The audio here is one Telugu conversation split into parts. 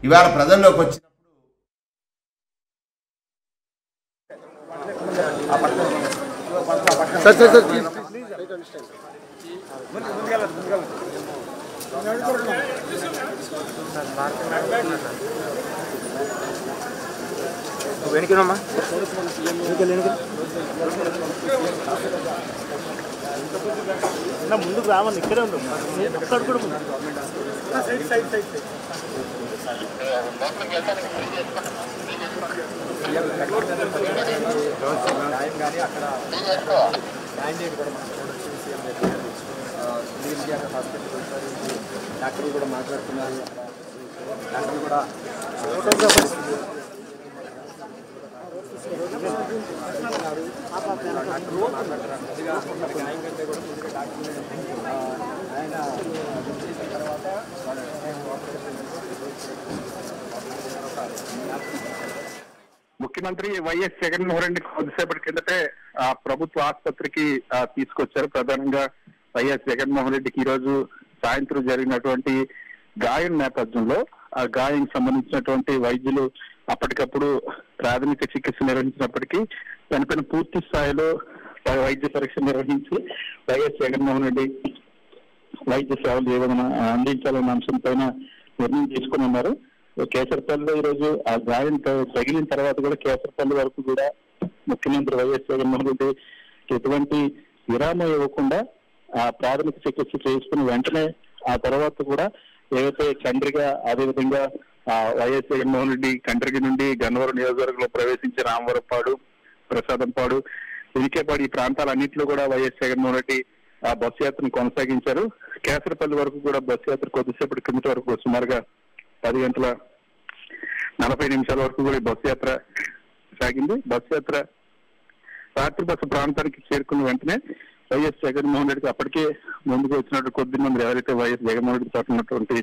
ఇవాళ ప్రజల్లోకి వచ్చినప్పుడు సార్ సార్ సార్ వెనుకనమ్మా ముందుకు రావాలి ఇక్కడే ఉండు ఒక్కడు కూడా ముందు సైడ్ సైడ్ సైడ్ డాక్టర్లు కూడా మాట్లాడుతున్నారు డాక్టర్లు కూడా ముఖ్యమంత్రి వైఎస్ జగన్మోహన్ రెడ్డి కొద్దిసేపటి కిందటే ఆ ప్రభుత్వ ఆసుపత్రికి ఆ, తీసుకొచ్చారు ప్రధానంగా వైఎస్ జగన్మోహన్ రెడ్డికి ఈ రోజు సాయంత్రం జరిగినటువంటి గాయం నేపథ్యంలో ఆ గాయం సంబంధించినటువంటి వైద్యులు అప్పటికప్పుడు ప్రాథమిక చికిత్స నిర్వహించినప్పటికీ దానిపైన పూర్తి స్థాయిలో వైద్య పరీక్ష నిర్వహించి వైఎస్ జగన్మోహన్ రెడ్డి వైద్య సేవలు ఏ విధంగా అందించాలన్న అంశం పైన నిర్ణయం తీసుకుని ఉన్నారు కేసరపల్లిలో ఈ రోజు ఆ గాయం త- తగిలిన తర్వాత కూడా కేసరపల్లి వరకు కూడా ముఖ్యమంత్రి వైఎస్ జగన్మోహన్ రెడ్డి ఎటువంటి విరామం ఇవ్వకుండా ఆ ప్రాథమిక చికిత్స చేసుకుని వెంటనే ఆ తర్వాత కూడా ఏవైతే కండ్రిగా అదేవిధంగా ఆ వైఎస్ జగన్మోహన్ రెడ్డి కండ్రిగి నుండి గన్నవరం నియోజకవర్గంలో ప్రవేశించి రామవరపాడు ప్రసాదంపాడు ఉనికేపాడు ఈ ప్రాంతాలన్నింటిలో కూడా వైఎస్ జగన్మోహన్ రెడ్డి ఆ బస్సు యాత్రను కొనసాగించారు కేసరపల్లి వరకు కూడా బస్సు యాత్ర కొద్దిసేపటి కిందటి వరకు సుమారుగా పది గంటల నలభై నిమిషాల వరకు కూడా ఈ బస్సు యాత్ర సాగింది బస్సు యాత్ర రాత్రి బస్సు ప్రాంతానికి చేరుకున్న వెంటనే వైఎస్ జగన్మోహన్ రెడ్డికి అప్పటికే ముందుకు వచ్చినట్టు కొద్ది మంది ఎవరైతే వైఎస్ జగన్మోహన్ రెడ్డి తోట ఉన్నటువంటి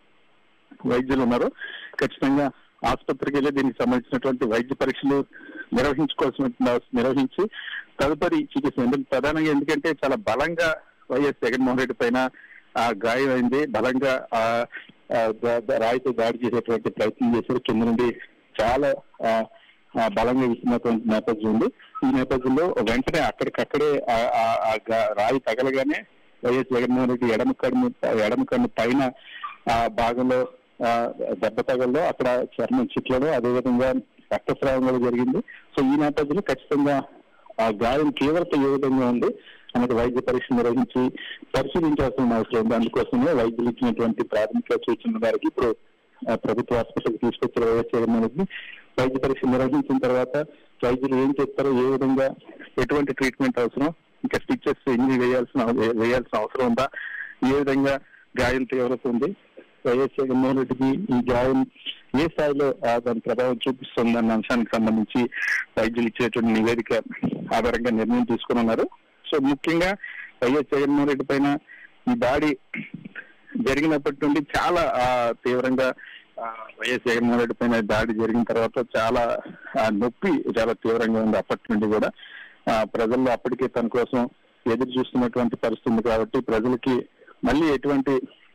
వైద్యులు ఉన్నారో ఖచ్చితంగా ఆసుపత్రికి వెళ్ళి దీనికి సంబంధించినటువంటి వైద్య పరీక్షలు నిర్వహించుకోవాల్సిన నిర్వహించి తదుపరి చికిత్స ఎందుకు ప్రధానంగా ఎందుకంటే చాలా బలంగా వైఎస్ జగన్మోహన్ రెడ్డి పైన ఆ గాయం అయింది బలంగా ఆ ఆ, ద- ద- రాయితో దాడి చేసేటువంటి ప్రయత్నం చేశారు కింద నుండి చాలా ఆ, ఆ, బలంగా ఇస్తున్నటువంటి నేపథ్యం ఉంది ఈ నేపథ్యంలో వెంటనే అక్కడికక్కడే ఆ- ఆ- ఆ గా- రాయి తగలగానే వైఎస్ జగన్మోహన్ రెడ్డి ఎడమ కన్ను ఎడమ కన్ను పైన ఆ భాగంలో ఆ, దెబ్బ తగల్లో అక్కడ చర్మం చిట్లడం అదేవిధంగా రక్తస్రావం కూడా జరిగింది సో ఈ నేపథ్యంలో ఖచ్చితంగా ఆ గాయం తీవ్రత ఏ విధంగా ఉంది అనేది వైద్య పరీక్ష నిర్వహించి పరిశీలించాల్సిన అవసరం ఉంది అందుకోసమే వైద్యులు ఇచ్చినటువంటి ప్రాథమిక సూచనల మేరకు ఇప్పుడు ఆ, ప్రభుత్వ హాస్పిటల్కి తీసుకొచ్చిన వైఎస్ జగన్మోహన్ రెడ్డి వైద్య పరీక్ష నిర్వహించిన తర్వాత వైద్యులు ఏం చెప్తారో ఏ విధంగా ఎటువంటి ట్రీట్మెంట్ అవసరం ఇంకా స్టిచెస్ ఎన్ని వేయాల్సిన వేయాల్సిన అవసరం ఉందా ఏ విధంగా గాయం తీవ్రత ఉంది వైఎస్ జగన్మోహన్ రెడ్డికి ఈ గాయం ఏ స్థాయిలో ఆ, దాని ప్రభావం చూపిస్తుంది అన్న అంశానికి సంబంధించి వైద్యులు ఇచ్చేటువంటి నివేదిక ఆధారంగా నిర్ణయం తీసుకుని ఉన్నారు సో ముఖ్యంగా వైఎస్ జగన్మోహన్ రెడ్డి పైన ఈ దాడి జరిగినప్పటి నుండి చాలా ఆ, తీవ్రంగా ఆ, వైఎస్ జగన్మోహన్ రెడ్డి పైన దాడి జరిగిన తర్వాత చాలా ఆ, నొప్పి చాలా తీవ్రంగా ఉంది అప్పటి నుండి కూడా ఆ, ప్రజల్లో అప్పటికే తన కోసం ఎదురు చూస్తున్నటువంటి పరిస్థితి ఉంది కాబట్టి ప్రజలకి మళ్ళీ ఎటువంటి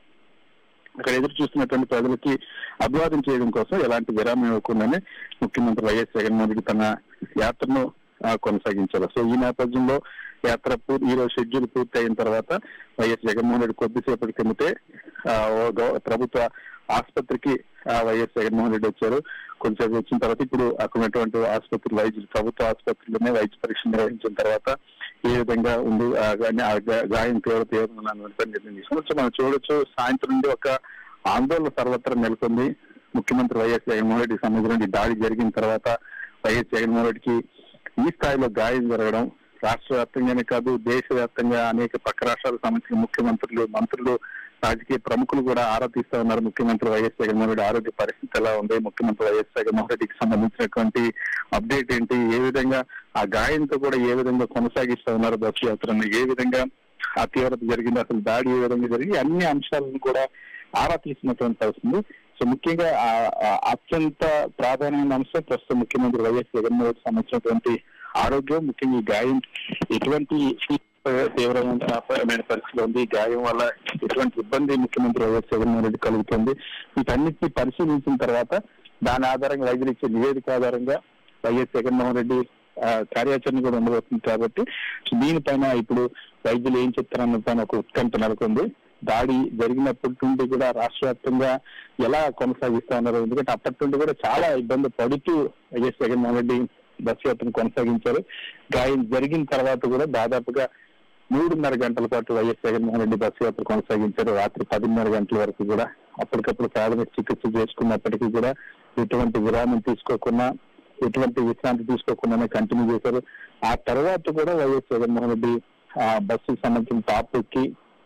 అక్కడ ఎదురు చూస్తున్నటువంటి ప్రజలకి అభివాదం చేయడం కోసం ఎలాంటి విరామం ఇవ్వకుండానే ముఖ్యమంత్రి వైఎస్ జగన్మోహన్ రెడ్డి తన యాత్రను ఆ, కొనసాగించారు సో ఈ నేపథ్యంలో యాత్ర పూర్తి ఈ రోజు షెడ్యూల్ పూర్తి అయిన తర్వాత వైఎస్ జగన్మోహన్ రెడ్డి కొద్దిసేపటి కిందటే ఆ, ఓ గవ- ప్రభుత్వ ఆసుపత్రికి ఆ, వైఎస్ జగన్మోహన్ రెడ్డి వచ్చారు కొంచెంసేపు వచ్చిన తర్వాత ఇప్పుడు అక్కడ ఉన్నటువంటి ఆసుపత్రి వైద్యులు ప్రభుత్వ ఆసుపత్రిలోనే వైద్య పరీక్ష నిర్వహించిన తర్వాత ఏ విధంగా ఉంది ఆ గా- ఆ గా- గాయం తీవ్రత ఏ విధంగా ఉందని చెప్పి నిర్ణయం తీసుకోవచ్చు మనం చూడొచ్చు సాయంత్రం నుండి ఒక ఆందోళన సర్వత్రా నెలకొంది ముఖ్యమంత్రి వైఎస్ జగన్మోహన్ రెడ్డికి సంబంధించిన దాడి జరిగిన తర్వాత వైఎస్ జగన్మోహన్ రెడ్డికి ఈ స్థాయిలో గాయం జరగడం రాష్ట్ర వ్యాప్తంగానే కాదు దేశవ్యాప్తంగా అనేక పక్క రాష్ట్రాలకు సంబంధించిన ముఖ్యమంత్రులు మంత్రులు రాజకీయ ప్రముఖులు కూడా ఆరా తీస్తా ఉన్నారు ముఖ్యమంత్రి వైఎస్ జగన్మోహన్ రెడ్డి ఆరోగ్య పరిస్థితి ఎలా ఉంది ముఖ్యమంత్రి వైఎస్ జగన్మోహన్ రెడ్డికి సంబంధించినటువంటి అప్డేట్ ఏంటి ఏ విధంగా ఆ గాయంతో కూడా ఏ విధంగా కొనసాగిస్తా ఉన్నారు బస్సు యాత్రను ఏ విధంగా ఆ తీవ్రత జరిగింది అసలు దాడి ఏ విధంగా జరిగి అన్ని అంశాలను కూడా ఆరా తీసినటువంటి పరిస్థితి సో ముఖ్యంగా ఆ- ఆ అత్యంత ప్రాధాన్యమైన అంశం ప్రస్తుతం ముఖ్యమంత్రి వైఎస్ జగన్మోహన్ రెడ్డి సంబంధించినటువంటి ఆరోగ్యం ముఖ్యంగా ఈ గాయం ఎటువంటి తీవ్ర- తీవ్రమైన పరిస్థితి ఉంది ఈ గాయం వల్ల ఎటువంటి ఇబ్బంది ముఖ్యమంత్రి వైఎస్ జగన్మోహన్ రెడ్డి కలుగుతుంది వీటన్నిటిని పరిశీలించిన తర్వాత దాని ఆధారంగా వైద్యులు ఇచ్చే నివేదిక ఆధారంగా వైఎస్ జగన్మోహన్ రెడ్డి ఆ, కార్యాచరణ కూడా ఉండబోతుంది కాబట్టి దీనిపైన ఇప్పుడు వైద్యులు ఏం చెప్తారన్న పైన ఒక ఉత్కంఠ నెలకొంది దాడి జరిగినప్పటి నుండి కూడా రాష్ట్ర వ్యాప్తంగా ఎలా కొనసాగిస్తా ఉన్నారు ఎందుకంటే అప్పటి నుండి కూడా చాలా ఇబ్బంది పడుతూ వైఎస్ జగన్మోహన్ రెడ్డి బస్సు యాత్రను కొనసాగించారు గాయం జరిగిన తర్వాత కూడా దాదాపుగా మూడున్నర గంటల పాటు వైఎస్ జగన్మోహన్ రెడ్డి బస్సు యాత్ర కొనసాగించారు రాత్రి పదిన్నర గంటల వరకు కూడా అప్పటికప్పుడు ప్రాథమిక చికిత్స చేసుకున్నప్పటికీ కూడా ఎటువంటి విరామం తీసుకోకుండా ఎటువంటి విశ్రాంతి తీసుకోకుండానే కంటిన్యూ చేశారు ఆ తర్వాత కూడా వైఎస్ జగన్మోహన్ రెడ్డి ఆ బస్సుకు సంబంధించిన టాప్ ఎక్కి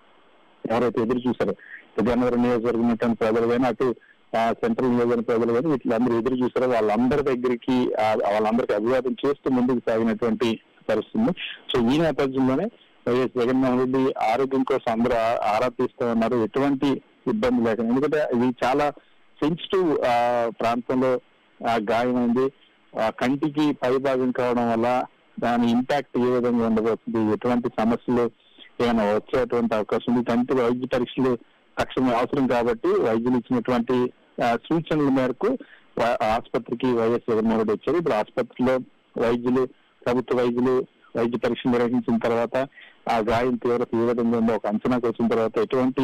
ఎవరైతే ఎదురు చూశారో గన్నవరం నియోజకవర్గం ఉన్నటువంటి ప్రజలు కానీ అటు ఆ, సెంట్రల్ నియోజకవర్గం ప్రజలు కానీ వీళ్ళందరూ ఎదురు చూశారో వాళ్ళందరి దగ్గరికి ఆ, వాళ్ళందరికీ అభివాదం చేస్తూ ముందుకు సాగినటువంటి పరిస్థితి ఉంది. సో ఈ నేపథ్యంలోనే వైఎస్ జగన్మోహన్ రెడ్డి ఆరోగ్యం కోసం అందరూ ఆ- ఆరా తీస్తూ ఉన్నారు ఎటువంటి ఇబ్బంది లేకుండా ఎందుకంటే ఇది చాలా సెన్సిటివ్ ప్రాంతంలో ఆ, గాయమైంది ఆ, కంటికి పై భాగం కావడం వల్ల దాని ఇంపాక్ట్ ఏ విధంగా ఉండబోతుంది ఎటువంటి సమస్యలు ఏమైనా వచ్చేటువంటి అవకాశం ఉంది కంటి వైద్య పరీక్షలు తక్షణమే అవసరం కాబట్టి వైద్యులు ఇచ్చినటువంటి ఆ, సూచనల మేరకు వా- ఆసుపత్రికి వైఎస్ జగన్మోహన్ రెడ్డి వచ్చారు ఇప్పుడు ఆసుపత్రిలో వైద్యులు ప్రభుత్వ వైద్యులు వైద్య పరీక్షలు నిర్వహించిన తర్వాత ఆ గాయం తీవ్రత ఏ విధంగా ఉందో ఒక అంచనాకు వచ్చిన తర్వాత ఎటువంటి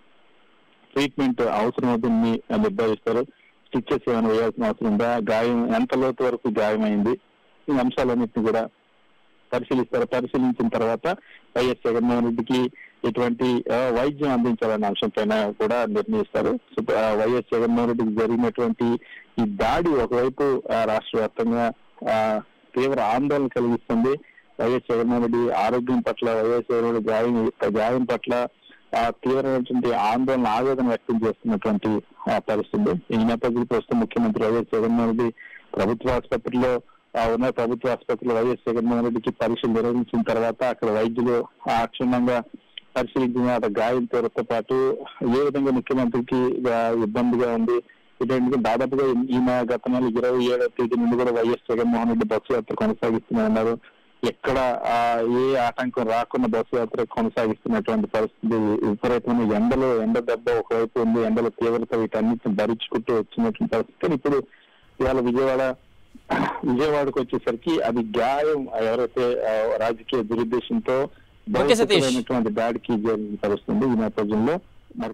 ట్రీట్మెంట్ అవసరం అవుతుంది అని నిర్ధారిస్తారు స్టిచ్చెస్ ఏమైనా వేయాల్సిన అవసరం ఉందా గాయం ఎంత లోతు వరకు గాయమైంది ఈ అంశాలన్నింటినీ కూడా పరిశీలిస్తారు పరిశీలించిన తర్వాత వైఎస్ జగన్మోహన్ రెడ్డికి ఎటువంటి ఆ, వైద్యం అందించాలనే అంశం పైన కూడా నిర్ణయిస్తారు సో, ఆ, వైఎస్ జగన్మోహన్ రెడ్డికి జరిగినటువంటి ఈ దాడి ఒకవైపు ఆ, రాష్ట్ర వ్యాప్తంగా ఆ, తీవ్ర ఆందోళన కలిగిస్తుంది వైఎస్ జగన్మోహన్ రెడ్డి ఆరోగ్యం పట్ల వైఎస్ జగన్మోహన్ రెడ్డి గాయం గాయం పట్ల ఆ, తీవ్రమైనటువంటి ఆందోళన ఆవేదన వ్యక్తం చేస్తున్నటువంటి ఆ, పరిస్థితి ఈ నేపథ్యంలో ప్రస్తుతం ముఖ్యమంత్రి వైఎస్ జగన్మోహన్ రెడ్డి ప్రభుత్వ ఆసుపత్రిలో ఆ, ఉన్న ప్రభుత్వ ఆసుపత్రిలో వైఎస్ జగన్మోహన్ రెడ్డికి పరీక్షలు నిర్వహించిన తర్వాత అక్కడ వైద్యులు ఆ, క్షుణ్ణంగా పరిశీలించిన ఆ గాయం తీవ్రతో పాటు ఏ విధంగా ముఖ్యమంత్రికి ఆ, ఇబ్బందిగా ఉంది ఇటువంటి దాదాపుగా ఈ నెల గత నెల ఇరవై ఏడవ తేదీ నుండి కూడా వైఎస్ జగన్మోహన్ రెడ్డి బస్సు యాత్ర కొనసాగిస్తున్నారు ఎక్కడ ఆ, ఏ ఆటంకం రాకుండా బస్సు యాత్ర కొనసాగిస్తున్నటువంటి పరిస్థితి విపరీతమైన ఎండలో ఎండ దెబ్బ ఒకవైపు ఉంది ఎండల తీవ్రత వీటన్నిటిని భరించుకుంటూ వచ్చినటువంటి పరిస్థితి కానీ ఇప్పుడు ఇవాళ విజయవాడ విజయవాడకు వచ్చేసరికి అది గాయం ఎవరైతే ఆ, రాజకీయ దురుద్దేశంతో ఓకే, సతీష్. భౌతికమైనటువంటి దాడికి జరిగిన పరిస్థితుంది ఈ నేపథ్యంలో మరి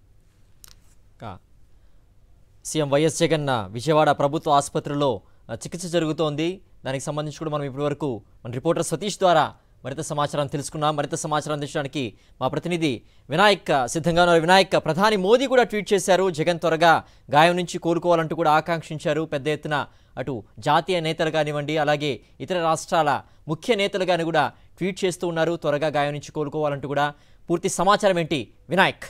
కా. సీఎం వైఎస్ జగన్ విజయవాడ ప్రభుత్వ ఆసుపత్రిలో ఆ, చికిత్స జరుగుతోంది దానికి సంబంధించి కూడా మనం ఇప్పటివరకు మన రిపోర్టర్ సతీష్ ద్వారా మరింత సమాచారం తెలుసుకున్నాం మరింత సమాచారం అందించడానికి మా ప్రతినిధి వినాయక్ సిద్ధంగా ఉన్నారు వినాయక్ ప్రధాని మోదీ కూడా ట్వీట్ చేశారు జగన్ త్వరగా గాయం నుంచి కోలుకోవాలంటూ కూడా ఆకాంక్షించారు పెద్ద ఎత్తున అటు జాతీయ నేతలు కానివ్వండి అలాగే ఇతర రాష్ట్రాల ముఖ్య నేతలు కానీ కూడా ట్వీట్ చేస్తూ ఉన్నారు త్వరగా గాయం నుంచి కోలుకోవాలంటూ కూడా పూర్తి సమాచారం ఏంటి వినాయక్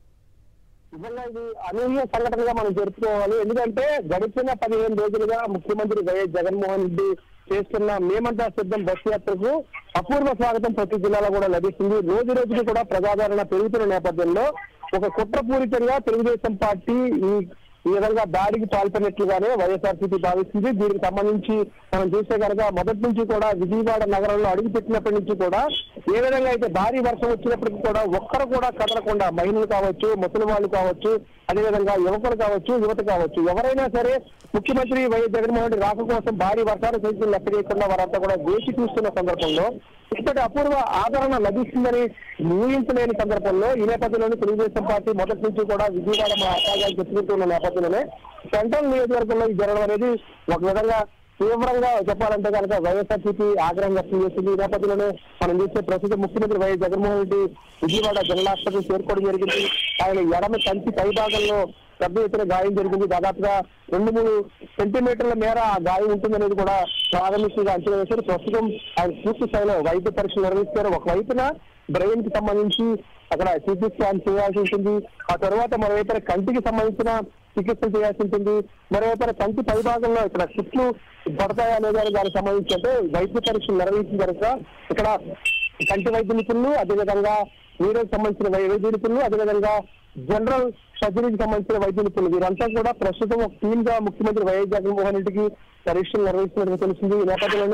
నిజంగా ఇది అనూహ్య సంఘటనగా మనం జరుపుకోవాలి ఎందుకంటే గడిచిన పదిహేను రోజులుగా ముఖ్యమంత్రి వైఎస్ జగన్మోహన్ రెడ్డి చేస్తున్న మేమంతా సిద్ధం బస్సు యాత్రకు అపూర్వ స్వాగతం ప్రతి జిల్లాలో కూడా లభిస్తుంది రోజు రోజుకి కూడా ప్రజాదరణ పెరుగుతున్న నేపథ్యంలో ఒక కుట్రపూరితంగా తెలుగుదేశం పార్టీ ఈ ఈ విధంగా దాడికి పాల్పడినట్లుగానే వైఎస్ఆర్సీపీ భావిస్తుంది దీనికి సంబంధించి మనం చూస్తే కనుక మొదటి నుంచి కూడా విజయవాడ నగరంలో అడుగు పెట్టినప్పటి నుంచి కూడా ఏ విధంగా అయితే భారీ వర్షం వచ్చినప్పటికీ కూడా ఒక్కరు కూడా కదలకుండా మహిళలు కావచ్చు ముసలి వాళ్ళు కావచ్చు అదేవిధంగా యువకులు కావచ్చు యువత కావచ్చు ఎవరైనా సరే ముఖ్యమంత్రి వైఎస్ జగన్మోహన్ రెడ్డి రాక కోసం భారీ వర్షాలు సైతం లెక్క చేయకుండా వారంతా కూడా వేచి చూస్తున్న సందర్భంలో ఇంతటి అపూర్వ ఆదరణ లభిస్తుందని ఊహించలేని సందర్భంలో ఈ నేపథ్యంలోనే తెలుగుదేశం పార్టీ మొదటి నుంచి కూడా విజయవాడ మా అత్తాగారు చెప్పుకుంటున్న నేపథ్యంలోనే సెంట్రల్ నియోజకవర్గంలో ఈ జరగడం అనేది ఒక విధంగా తీవ్రంగా చెప్పాలంటే కనుక వైఎస్ఆర్సీపీ ఆగ్రహం వ్యక్తం చేస్తుంది ఈ నేపథ్యంలోనే మనం చూస్తే ప్రస్తుత ముఖ్యమంత్రి వైఎస్ జగన్మోహన్ రెడ్డి విజయవాడ జనరల్ హాస్పిటల్ చేరుకోవడం జరిగింది ఆయన ఎడమ కంటి పై భాగంలో పెద్ద ఎత్తున గాయం జరిగింది దాదాపుగా రెండు మూడు సెంటీమీటర్ల మేర ఆ గాయం ఉంటుందనేది కూడా ప్రాథమికంగా అంచనా వేశారు ప్రస్తుతం ఆయన పూర్తి స్థాయిలో వైద్య పరీక్షలు నిర్వహిస్తారు ఒకవైపున బ్రెయిన్ కి సంబంధించి అక్కడ సిటీ స్కాన్ చేయాల్సి ఉంటుంది ఆ తర్వాత మరోవైపున కంటికి సంబంధించిన చికిత్స చేయాల్సి ఉంటుంది మరోవైపున కంటి పై భాగంలో ఇక్కడ చిట్లు పడతాయా లేదా అనే దానికి సంబంధించి అంటే వైద్య పరీక్షలు నిర్వహించిన తర్వాత ఇక్కడ కంటి వైద్య నిపుణులు అదేవిధంగా నీరోకి సంబంధించిన వై- వైద్య నిపుణులు అదేవిధంగా జనరల్ సర్జరీకి సంబంధించిన వైద్య నిపుణులు వీరంతా కూడా ప్రస్తుతం ఒక టీమ్ గా ముఖ్యమంత్రి వైఎస్ జగన్మోహన్ రెడ్డికి పరీక్షలు నిర్వహిస్తున్నట్టు తెలిసింది ఈ నేపథ్యంలోనే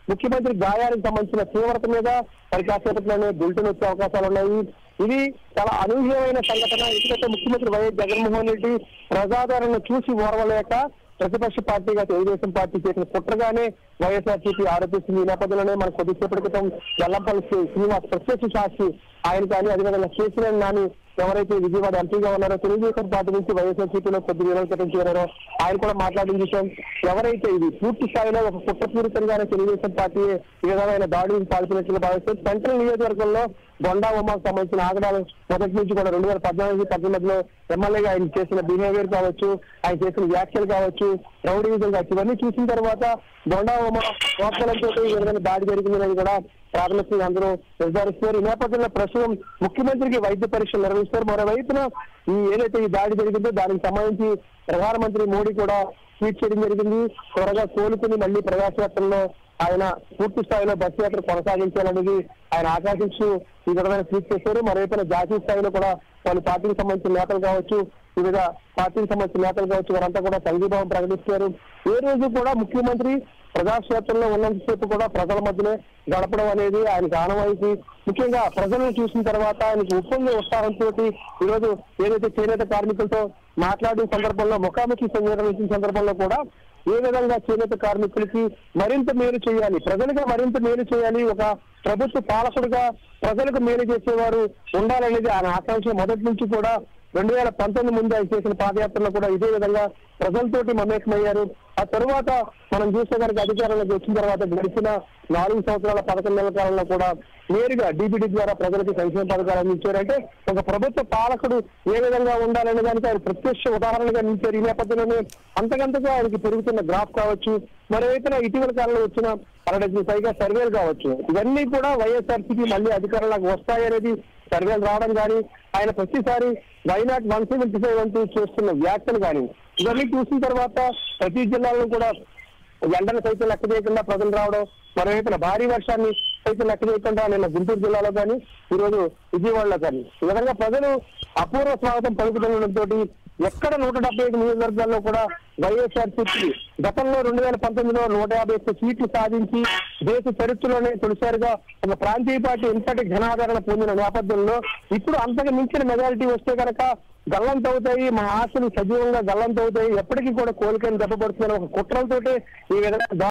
ముఖ్యమంత్రి గాయానికి సంబంధించిన తీవ్రత మీద మరి కాసేపట్లోనే బులెటిన్ వచ్చే అవకాశాలు ఉన్నాయి ఇది చాలా అనూహ్యమైన సంఘటన ఎందుకంటే ముఖ్యమంత్రి వైఎస్ జగన్మోహన్ రెడ్డి ప్రజాదరణ చూసి ఓర్వలేక ప్రతిపక్ష పార్టీగా తెలుగుదేశం పార్టీ చేసిన కుట్రగానే వైఎస్ఆర్సీపీ ఆరోపిస్తుంది ఈ నేపథ్యంలోనే మన కొద్దిసేపటి క్రితం వెల్లంపల్లి శ్రీ- శ్రీనివాస్ ప్రత్యక్ష సాక్షి ఆయన కానీ అదేవిధంగా కేసీఆర్ నాని ఎవరైతే విజయవాడ ఎంపీగా ఉన్నారో తెలుగుదేశం పార్టీ నుంచి వైఎస్ఆర్సీపీలో కొద్ది రోజుల క్రితం చేరారో ఆయన కూడా మాట్లాడిన విషయం ఎవరైతే ఇది పూర్తి స్థాయిలో ఒక కుట్రపూరితంగానే తెలుగుదేశం పార్టీ ఈ విధమైన దాడికి పాల్పడినట్లుగా భావిస్తే సెంట్రల్ నియోజకవర్గంలో బొండా ఉమాకు సంబంధించిన ఆగడాలు మొదటి నుంచి కూడా రెండు వేల పద్నాలుగు పద్దెనిమిదిలో ఎమ్మెల్యేగా ఆయన చేసిన బిహేవియర్ కావచ్చు ఆయన చేసిన వ్యాఖ్యలు కావచ్చు రౌడీజం కావచ్చు ఇవన్నీ చూసిన తర్వాత బొండా ఉమా ప్రోత్సాహంతో ఈ విధంగా దాడి జరిగిందనేది కూడా ప్రాథమికంగా అందరూ నిర్ధారిస్తున్నారు ఈ నేపథ్యంలో ప్రస్తుతం ముఖ్యమంత్రికి వైద్య పరీక్షలు నిర్వహిస్తారు మరోవైపున ఈ ఏదైతే ఈ దాడి జరిగిందో దానికి సంబంధించి ప్రధానమంత్రి మోడీ కూడా ట్వీట్ చేయడం జరిగింది త్వరగా కోలుకుని మళ్ళీ ప్రజాక్షేత్రంలో ఆయన పూర్తి స్థాయిలో బస్ యాత్ర కొనసాగించాలనేది ఆయన ఆకాంక్షించు ఈ విధమైన ట్వీట్ చేశారు మరోవైపున జాతీయ స్థాయిలో కూడా వాళ్ళ పార్టీకి సంబంధించిన నేతలు కావచ్చు వివిధ పార్టీకి సంబంధించిన నేతలు కావచ్చు వారంతా కూడా సంఘీభావం ప్రకటిస్తున్నారు ఏ రోజు కూడా ముఖ్యమంత్రి ప్రజాక్షేత్రంలో ఉన్నంతసేపు కూడా ప్రజల మధ్యనే గడపడం అనేది ఆయనకు ఆనవాయితీ ముఖ్యంగా ప్రజలను చూసిన తర్వాత ఆయనకు ఉప్పొంగే ఉత్సాహంతో ఈరోజు ఏదైతే చేనేత కార్మికులతో మాట్లాడిన సందర్భంలో ముఖాముఖి నిర్వహించిన సందర్భంలో కూడా ఏ విధంగా చేనేత కార్మికులకి మరింత మేలు చేయాలి ప్రజలుగా మరింత మేలు చేయాలి ఒక ప్రభుత్వ పాలకుడుగా ప్రజలకు మేలు చేసేవారు ఉండాలనేది ఆయన ఆకాంక్ష మొదటి నుంచి కూడా రెండు వేల పంతొమ్మిది ముందు ఆయన చేసిన పాదయాత్రలో కూడా ఇదే విధంగా ప్రజలతోటి మమేకమయ్యారు ఆ తరువాత మనం చూస్తే కనుక అధికారంలోకి వచ్చిన తర్వాత గడిచిన నాలుగు సంవత్సరాల పదకొండు నెలల కాలంలో కూడా నేరుగా డీబీడీ ద్వారా ప్రజలకు సంక్షేమ పథకాలు అందించారు అంటే ఒక ప్రభుత్వ పాలకుడు ఏ విధంగా ఉండాలనే దానికి ఆయన ప్రత్యక్ష ఉదాహరణగా నిలిచారు ఈ నేపథ్యంలోనే అంతకంతగా ఆయనకి పెరుగుతున్న గ్రాఫ్ కావచ్చు మరోవైపున ఇటీవల కాలంలో వచ్చిన అరడజన్ పైగా సర్వేలు కావచ్చు ఇవన్నీ కూడా వైఎస్ఆర్సీపీ మళ్ళీ అధికారంలోకి వస్తాయనేది సర్వేలు రావడం కానీ ఆయన ప్రతిసారి వైనాట్ వన్ సెవెంటీ ఫైవ్ అంటూ చేస్తున్న వ్యాఖ్యలు కానీ ఇవన్నీ చూసిన తర్వాత ప్రతి జిల్లాలో కూడా ఎండను సైతం లెక్క చేయకుండా ప్రజలు రావడం మరోవైపున భారీ వర్షాన్ని సైతం లెక్క చేయకుండా నిన్న గుంటూరు జిల్లాలో కానీ ఈరోజు విజయవాడలో కానీ ఈ విధంగా ప్రజలు అపూర్వ స్వాగతం పలుకుతుండటంతో ఎక్కడ నూట డెబ్బై ఐదు నియోజకవర్గాల్లో కూడా వైఎస్ఆర్సీపీ గతంలో రెండు వేల పంతొమ్మిదిలో నూట యాభై ఒక్క సీట్లు సాధించి దేశ చరిత్రలోనే తొలిసారిగా ఒక ప్రాంతీయ పార్టీ ఇంతటి ఘనాదరణ పొందిన నేపథ్యంలో ఇప్పుడు అంతకు మించిన మెజారిటీ వస్తే కనుక గల్లంతవుతాయి మా ఆశలు సజీవంగా గల్లంతవుతాయి ఎప్పటికీ కూడా కోలికని దెబ్బపడుతున్న ఒక కుట్రలతోటే ఈ విధంగా